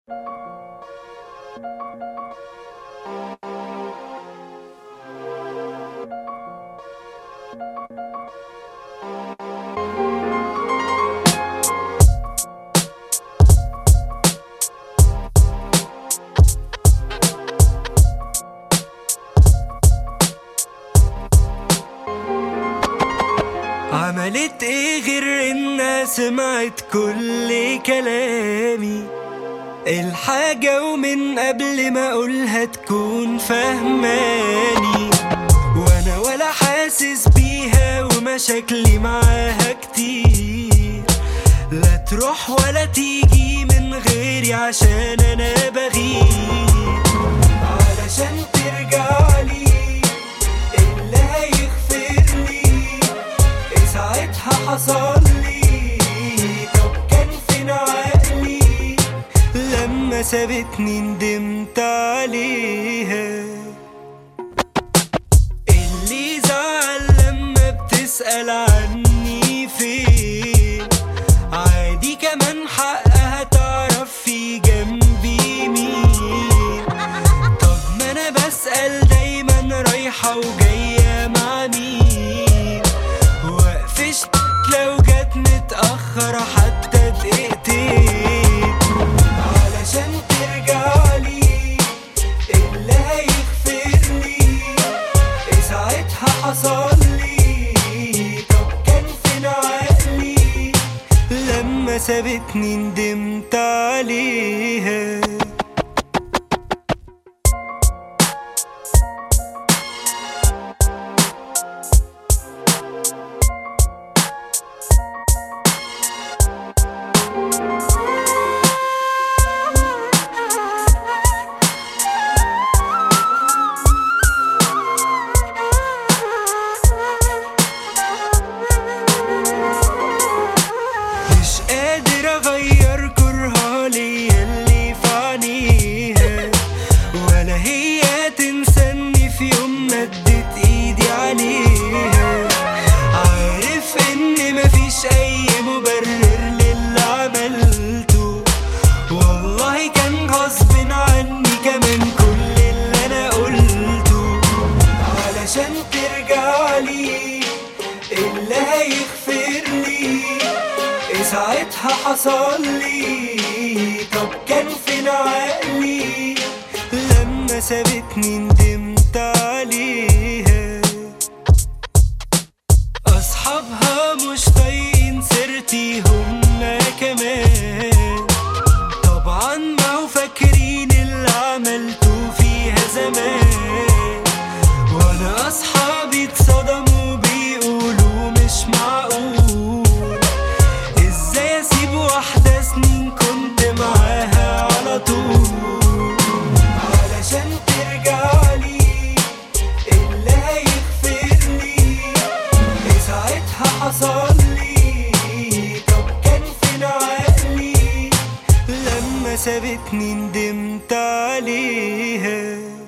عملت ايه غير انها سمعت كل كلامي الحاجة ومن قبل ما اقولها تكون فهماني وانا ولا حاسس بيها ومشاكلي معاها كتير لا تروح ولا تيجي من غيري عشان انا بغير علشان ترجعلي اللي هيغفر لي ساعتها حصل لي طب كان فين عقلي لما سابتني ندمت عليها اللي زعل لما بتسأل عني فين عادي كمان حقها تعرف في جنبي مين طب ما انا بسأل دايما رايحة وجاية مع مين وقفش لو جت متأخرة حتى دقيقتين علشان ترجعلي اللي هيغفر لي ساعتها حصل لي طب كان فين عقلي لما سابتني ندمت عليها مش قادر اغير كرهها ليا اللي في عينيها ولا هي تنساني في يوم مدت ايدي عليها عارف ان مفيش اي مبرر للي عملته والله كان غصب عني كمان كل اللي انا قلته علشان ترجعلي اللي هيغفر لي ساعتها حصل لي طب كان فين عقلي لما سابتني ندمت عليها اصحابها مش طايقين سيرتي هما كمان طبعا ما هو فاكرين اللي عملته فيها زمان وانا اصحابي اتصدموا بيقولوا مش معقول ازاي اسيب واحدة سنين كنت معاها على طول علشان ترجعلي اللي هيغفر لي ساعتها حصل لي طب كان فين عقلي لما سابتني ندمت عليها